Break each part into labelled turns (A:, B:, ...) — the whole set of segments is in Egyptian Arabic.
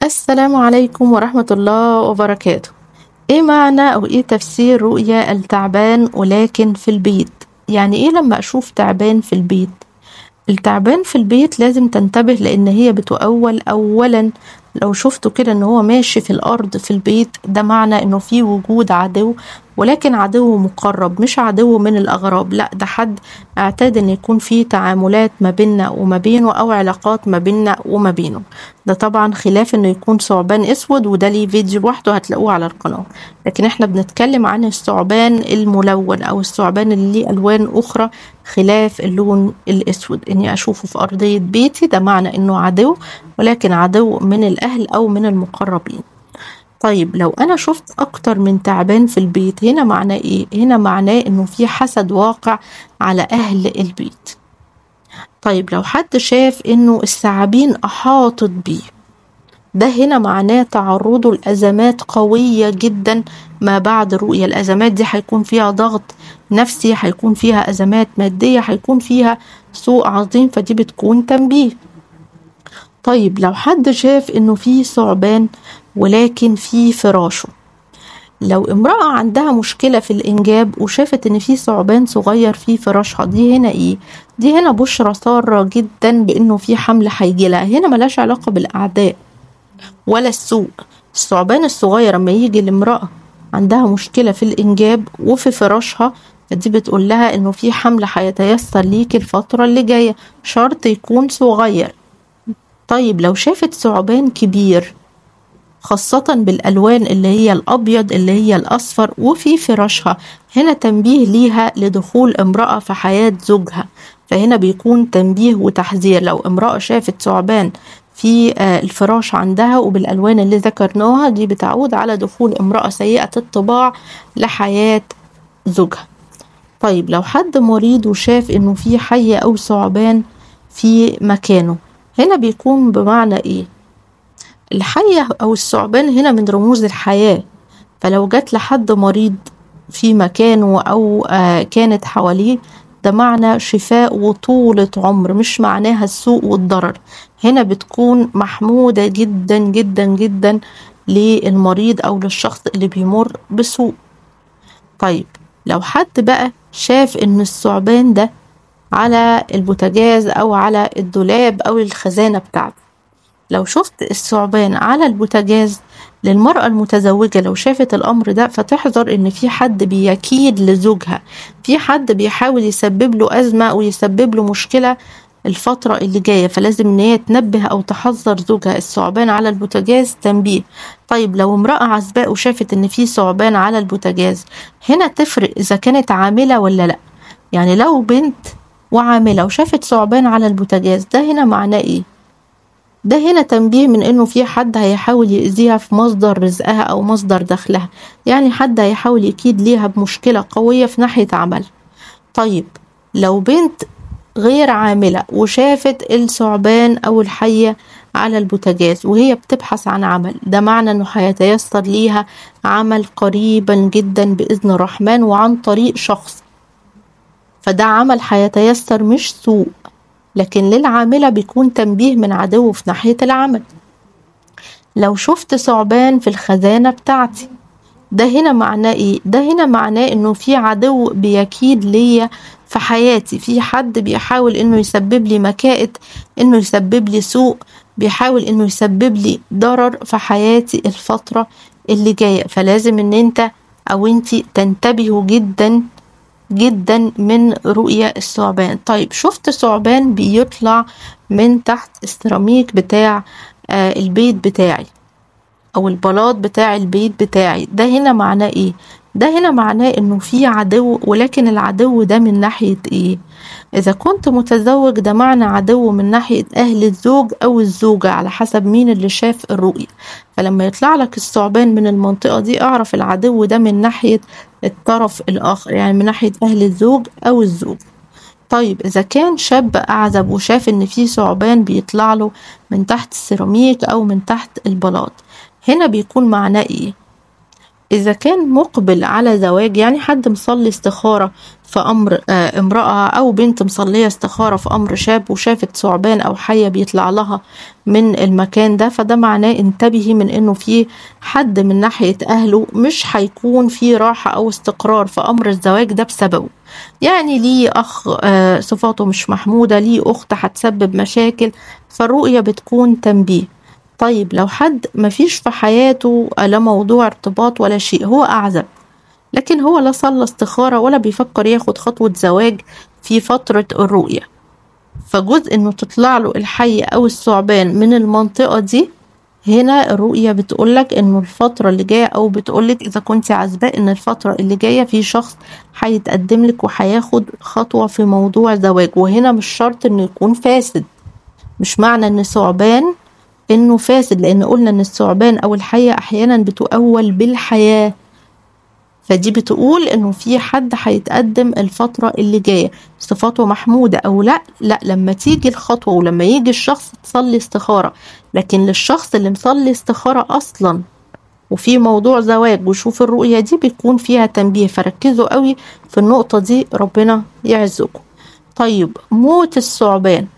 A: السلام عليكم ورحمة الله وبركاته ايه معنى او ايه تفسير رؤيا التعبان ولكن في البيت يعني ايه لما اشوف تعبان في البيت التعبان في البيت لازم تنتبه لان هي بتؤول اولا لو شفته كده ان هو ماشي في الارض في البيت ده معنى انه في وجود عدو ولكن عدو مقرب مش عدو من الاغراب لا ده حد اعتاد ان يكون في تعاملات ما بيننا وما بينه او علاقات ما بيننا وما بينه ده طبعا خلاف انه يكون ثعبان اسود وده ليه فيديو لوحده هتلاقوه على القناه لكن احنا بنتكلم عن الثعبان الملون او الثعبان اللي ليه الوان اخرى خلاف اللون الاسود اني اشوفه في ارضيه بيتي ده معنى انه عدو ولكن عدو من الاهل او من المقربين طيب لو انا شفت اكتر من تعبان في البيت هنا معناه ايه هنا معناه انه في حسد واقع على اهل البيت طيب لو حد شاف انه الثعابين احاطت بيه ده هنا معناه تعرضه لأزمات قوية جدا ما بعد الرؤية الأزمات دي هيكون فيها ضغط نفسي هيكون فيها أزمات مادية هيكون فيها سوء عظيم فدي بتكون تنبيه طيب لو حد شاف انه في ثعبان ولكن في فراشه لو امرأة عندها مشكلة في الإنجاب وشافت إن في ثعبان صغير في فراشها دي هنا إيه؟ دي هنا بشرة سارة جدا بإنه في حمل هيجيلها هنا ملهاش علاقة بالأعداء ولا السوء الثعبان الصغير لما يجي لامرأة عندها مشكلة في الإنجاب وفي فراشها فدي بتقول لها إنه في حمل هيتيسر ليكي الفترة اللي جاية شرط يكون صغير طيب لو شافت ثعبان كبير خاصة بالألوان اللي هي الأبيض اللي هي الأصفر وفي فراشها هنا تنبيه ليها لدخول امرأة في حياة زوجها فهنا بيكون تنبيه وتحذير لو امرأة شافت ثعبان في الفراش عندها وبالألوان اللي ذكرناها دي بتعود على دخول امرأة سيئة الطباع لحياة زوجها طيب لو حد مريض وشاف انه في حية او ثعبان في مكانه هنا بيكون بمعنى ايه الحية او الثعبان هنا من رموز الحياة فلو جت لحد مريض في مكانه او آه كانت حواليه ده معنى شفاء وطولة عمر مش معناها السوء والضرر هنا بتكون محمودة جدا جدا جدا للمريض او للشخص اللي بيمر بسوء طيب لو حد بقى شاف ان الثعبان ده على البوتاجاز او على الدولاب او الخزانة بتاعته لو شفت الثعبان على البوتاجاز للمرأة المتزوجة لو شافت الأمر ده فتحذر إن في حد بيكيد لزوجها في حد بيحاول يسبب له أزمة أو يسبب له مشكلة الفترة اللي جاية فلازم إن هي تنبه أو تحذر زوجها الثعبان على البوتاجاز تنبيه طيب لو امرأة عزباء وشافت إن في ثعبان على البوتاجاز هنا تفرق إذا كانت عاملة ولا لأ يعني لو بنت وعاملة وشافت ثعبان على البوتاجاز ده هنا معناه إيه؟ ده هنا تنبيه من انه في حد هيحاول يأذيها في مصدر رزقها او مصدر دخلها يعني حد هيحاول يكيد ليها بمشكلة قوية في ناحية عمل طيب لو بنت غير عاملة وشافت الثعبان او الحية على البوتاجاز وهي بتبحث عن عمل ده معنى انه هيتيسر ليها عمل قريبا جدا بإذن الرحمن وعن طريق شخص فده عمل هيتيسر مش سوء لكن للعاملة بيكون تنبيه من عدو في ناحية العمل لو شفت ثعبان في الخزانة بتاعتي ده هنا معناه ايه ده هنا معناه انه في عدو بيكيد ليا في حياتي في حد بيحاول انه يسبب لي مكائد انه يسبب لي سوء بيحاول انه يسبب لي ضرر في حياتي الفترة اللي جاية فلازم ان انت او انتي تنتبهوا جدا جدا من رؤية الثعبان طيب شفت ثعبان بيطلع من تحت السيراميك بتاع آه البيت بتاعي او البلاط بتاع البيت بتاعي ده هنا معناه ايه ده هنا معناه انه في عدو ولكن العدو ده من ناحية ايه اذا كنت متزوج ده معنى عدو من ناحية اهل الزوج او الزوجة على حسب مين اللي شاف الرؤية فلما يطلع لك الثعبان من المنطقة دي اعرف العدو ده من ناحية الطرف الاخر يعني من ناحية اهل الزوج او الزوج طيب اذا كان شاب اعزب وشاف ان في ثعبان بيطلع له من تحت السيراميك او من تحت البلاط هنا بيكون معناه ايه إذا كان مقبل على زواج يعني حد مصلي استخارة في أمر آه، امرأة أو بنت مصلية استخارة في أمر شاب وشافت ثعبان أو حية بيطلع لها من المكان ده فده معناه انتبهي من إنه في حد من ناحية أهله مش هيكون في راحة أو استقرار في أمر الزواج ده بسببه يعني ليه أخ آه، صفاته مش محمودة ليه أخت هتسبب مشاكل فالرؤية بتكون تنبيه طيب لو حد مفيش في حياته لا موضوع ارتباط ولا شيء هو أعزب لكن هو لا صلى استخارة ولا بيفكر ياخد خطوة زواج في فترة الرؤية فجزء انه تطلع له الحي او الثعبان من المنطقة دي هنا الرؤية بتقولك انه الفترة اللي جاية او بتقولك اذا كنت عازباء ان الفترة اللي جاية في شخص هيتقدم لك وهياخد خطوة في موضوع زواج وهنا مش شرط انه يكون فاسد مش معنى ان ثعبان انه فاسد لان قلنا ان الثعبان او الحية احيانا بتؤول بالحياة فدي بتقول انه في حد هيتقدم الفترة اللي جاية صفاته محمودة او لا لا لما تيجي الخطوة ولما يجي الشخص تصلي استخارة لكن للشخص اللي مصلي استخارة اصلا وفي موضوع زواج وشوف الرؤية دي بيكون فيها تنبيه فركزوا قوي في النقطة دي ربنا يعزكم طيب موت الثعبان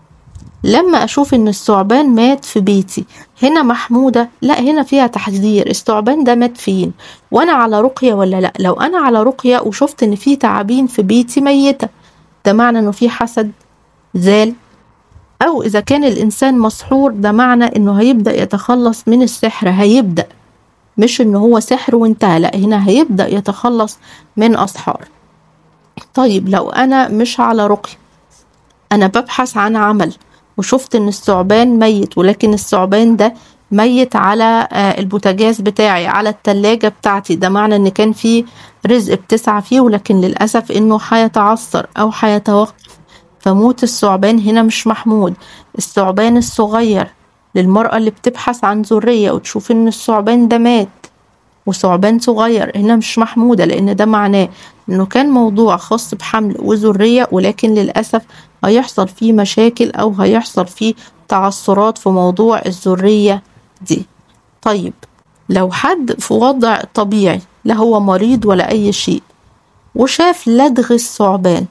A: لما اشوف ان الثعبان مات في بيتي هنا محمودة لا هنا فيها تحذير الثعبان ده مات فين وانا على رقية ولا لا لو انا على رقية وشفت ان في تعابين في بيتي ميتة ده معنى انه في حسد زال او اذا كان الانسان مسحور ده معنى انه هيبدأ يتخلص من السحر هيبدأ مش ان هو سحر وانتهى لا هنا هيبدأ يتخلص من اسحار طيب لو انا مش على رقية انا ببحث عن عمل وشفت ان الثعبان ميت ولكن الثعبان ده ميت على آه، البوتاجاز بتاعي على التلاجة بتاعتي ده معنى ان كان في رزق بتسعى فيه ولكن للأسف انه هيتعثر او هيتوقف فموت الثعبان هنا مش محمود الثعبان الصغير للمرأة اللي بتبحث عن ذرية وتشوف ان الثعبان ده مات وثعبان صغير هنا مش محمودة لأن ده معناه إنه كان موضوع خاص بحمل وذرية ولكن للأسف هيحصل فيه مشاكل أو هيحصل فيه تعثرات في موضوع الذرية دي طيب لو حد في وضع طبيعي لا هو مريض ولا أي شيء وشاف لدغ الثعبان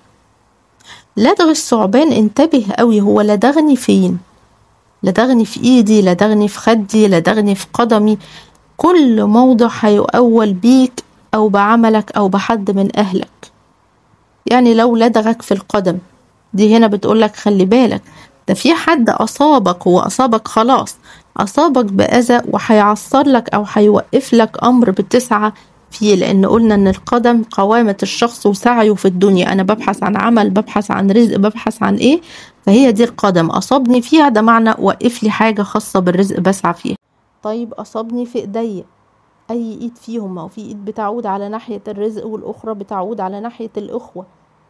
A: لدغ الثعبان انتبه قوي هو لدغني فين لدغني في ايدي لدغني في خدي لدغني في قدمي كل موضع هيؤول بيك أو بعملك أو بحد من أهلك يعني لو لدغك في القدم دي هنا بتقولك خلي بالك ده في حد أصابك هو أصابك خلاص أصابك بأذى وهيعصر لك أو هيوقف لك أمر بتسعى فيه لأن قلنا إن القدم قوامة الشخص وسعيه في الدنيا أنا ببحث عن عمل ببحث عن رزق ببحث عن إيه فهي دي القدم أصابني فيها ده معنى وقف لي حاجة خاصة بالرزق بسعى فيها طيب أصابني في إيديا أي إيد فيهم أو في إيد بتعود على ناحية الرزق والأخرى بتعود على ناحية الأخوة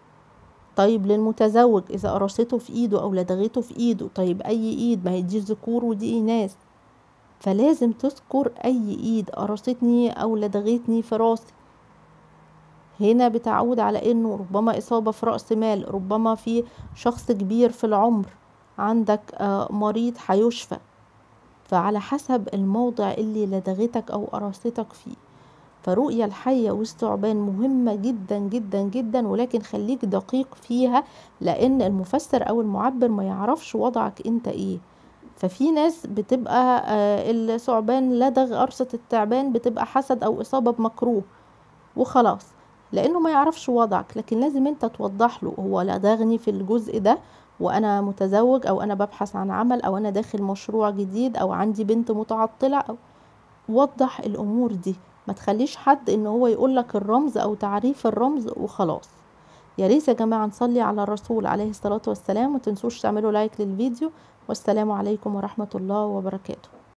A: طيب للمتزوج إذا قرصته في إيده أو لدغته في إيده طيب أي إيد ما هي دي ذكور ودي إناث فلازم تذكر أي إيد قرصتني أو لدغتني في راسي هنا بتعود على إنه ربما إصابة في رأس مال ربما في شخص كبير في العمر عندك آه، مريض هيشفى فعلى حسب الموضع اللي لدغتك أو قراصتك فيه فرؤية الحية والثعبان مهمة جدا جدا جدا ولكن خليك دقيق فيها لأن المفسر أو المعبر ما يعرفش وضعك أنت إيه ففي ناس بتبقى آه، الثعبان لدغ قرصة التعبان بتبقى حسد أو إصابة بمكروه وخلاص لأنه ما يعرفش وضعك لكن لازم أنت توضح له هو لدغني في الجزء ده وانا متزوج او انا ببحث عن عمل او انا داخل مشروع جديد او عندي بنت متعطله او وضح الامور دي ما تخليش حد ان هو يقول لك الرمز او تعريف الرمز وخلاص يا ريت يا جماعه نصلي على الرسول عليه الصلاه والسلام وتنسوش تعملوا لايك للفيديو والسلام عليكم ورحمه الله وبركاته